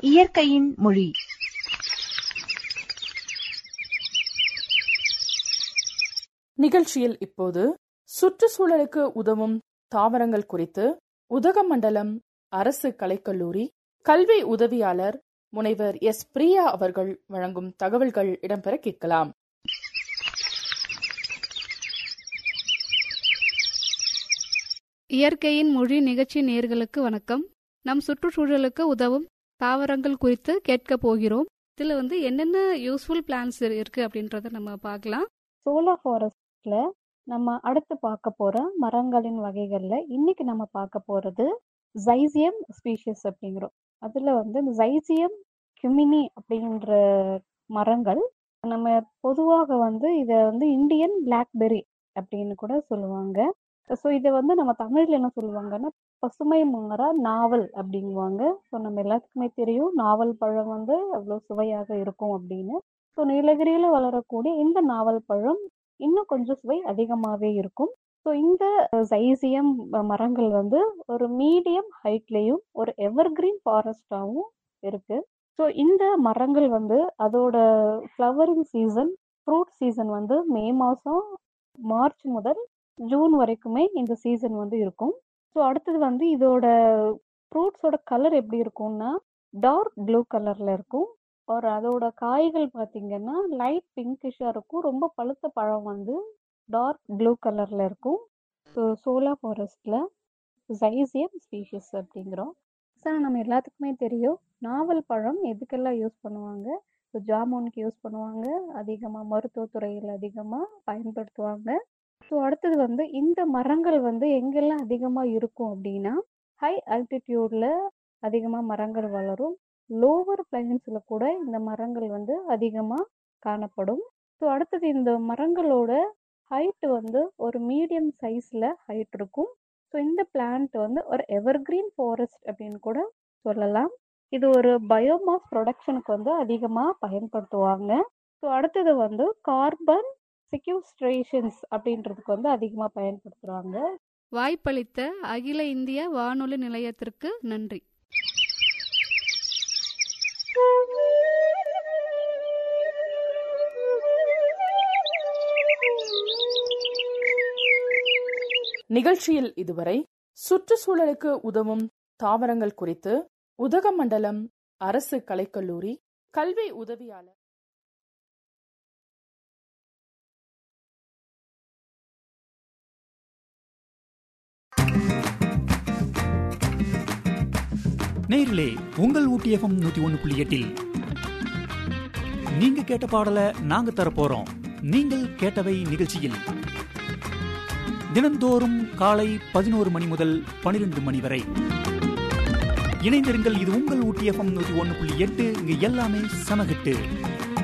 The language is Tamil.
இயற்கையின் மொழி நிகழ்ச்சியில் இப்போது சுற்றுச்சூழலுக்கு உதவும் தாவரங்கள் குறித்து உதகமண்டலம் அரசு கலைக்கல்லூரி கல்வி உதவியாளர் முனைவர் எஸ் பிரியா அவர்கள் வழங்கும் தகவல்கள் இடம்பெற கேட்கலாம் இயற்கையின் மொழி நிகழ்ச்சி நேர்களுக்கு வணக்கம் நம் சுற்றுச்சூழலுக்கு உதவும் தாவரங்கள் குறித்து கேட்க போகிறோம் இதில் வந்து என்னென்ன யூஸ்ஃபுல் பிளான்ஸ் இருக்கு அப்படின்றத நம்ம பார்க்கலாம் சோலார் ஃபாரஸ்ட்ல நம்ம அடுத்து பார்க்க போற மரங்களின் வகைகள்ல இன்னைக்கு நம்ம பார்க்க போறது ஜைசியம் ஸ்பீஷிஸ் அப்படிங்கிறோம் அதுல வந்து இந்த ஜைசியம் கியூமினி அப்படின்ற மரங்கள் நம்ம பொதுவாக வந்து இதை வந்து இந்தியன் பிளாக்பெர்ரி அப்படின்னு கூட சொல்லுவாங்க ஸோ இதை வந்து நம்ம தமிழ்ல என்ன சொல்லுவாங்கன்னா பசுமை மர நாவல் அப்படிங்குவாங்க ஸோ நம்ம எல்லாத்துக்குமே தெரியும் நாவல் பழம் வந்து அவ்வளோ சுவையாக இருக்கும் அப்படின்னு ஸோ நீலகிரியில வளரக்கூடிய இந்த நாவல் பழம் இன்னும் கொஞ்சம் சுவை அதிகமாகவே இருக்கும் ஸோ இந்த சைசியம் மரங்கள் வந்து ஒரு மீடியம் ஹைட்லேயும் ஒரு எவர்கிரீன் ஃபாரஸ்டாகவும் இருக்கு ஸோ இந்த மரங்கள் வந்து அதோட ஃப்ளவரிங் சீசன் ஃப்ரூட் சீசன் வந்து மே மாதம் மார்ச் முதல் ஜூன் வரைக்குமே இந்த சீசன் வந்து இருக்கும் ஸோ அடுத்தது வந்து இதோட ஃப்ரூட்ஸோட கலர் எப்படி இருக்கும்னா டார்க் ப்ளூ கலர்ல இருக்கும் ஒரு அதோட காய்கள் பார்த்தீங்கன்னா லைட் பிங்கிஷாக இருக்கும் ரொம்ப பழுத்த பழம் வந்து டார்க் ப்ளூ கலர்ல இருக்கும் ஸோ சோலா ஃபாரஸ்ட்ல ஜைசியம் ஸ்பீஷிஸ் அப்படிங்கிறோம் சார் நம்ம எல்லாத்துக்குமே தெரியும் நாவல் பழம் எதுக்கெல்லாம் யூஸ் பண்ணுவாங்க ஸோ ஜாமுனுக்கு யூஸ் பண்ணுவாங்க அதிகமாக மருத்துவத்துறையில் அதிகமாக பயன்படுத்துவாங்க ஸோ அடுத்தது வந்து இந்த மரங்கள் வந்து எங்கெல்லாம் அதிகமாக இருக்கும் அப்படின்னா ஹை ஆல்டிடியூட்ல அதிகமாக மரங்கள் வளரும் லோவர் பிளைன்ஸில் கூட இந்த மரங்கள் வந்து அதிகமாக காணப்படும் ஸோ அடுத்தது இந்த மரங்களோட ஹைட் வந்து ஒரு மீடியம் சைஸில் ஹைட் இருக்கும் ஸோ இந்த பிளான்ட் வந்து ஒரு எவர்கிரீன் ஃபாரஸ்ட் அப்படின்னு கூட சொல்லலாம் இது ஒரு பயோமாஸ் ப்ரொடக்ஷனுக்கு வந்து அதிகமாக பயன்படுத்துவாங்க ஸோ அடுத்தது வந்து கார்பன் செக்யூஸ்ட்ரேஷன்ஸ் அப்படின்றதுக்கு வந்து அதிகமாக பயன்படுத்துகிறாங்க வாய்ப்பளித்த அகில இந்திய வானொலி நிலையத்திற்கு நன்றி நிகழ்ச்சியில் இதுவரை சுற்றுச்சூழலுக்கு உதவும் தாவரங்கள் குறித்து உதகமண்டலம் அரசு கலைக்கல்லூரி கல்வி உதவியாளர் நேரிலே உங்கள் ஊட்டி எஃப்எம் நூத்தி ஒன்று புள்ளி எட்டில் நீங்க கேட்ட பாடலை நாங்க தர போறோம் நீங்கள் கேட்டவை நிகழ்ச்சியில் தினந்தோறும் காலை பதினோரு மணி முதல் பனிரெண்டு மணி வரை இணைந்திருங்கள் இது உங்கள் ஊட்டி எஃப்எம் நூத்தி ஒன்று புள்ளி எட்டு இங்க எல்லாமே சமகட்டு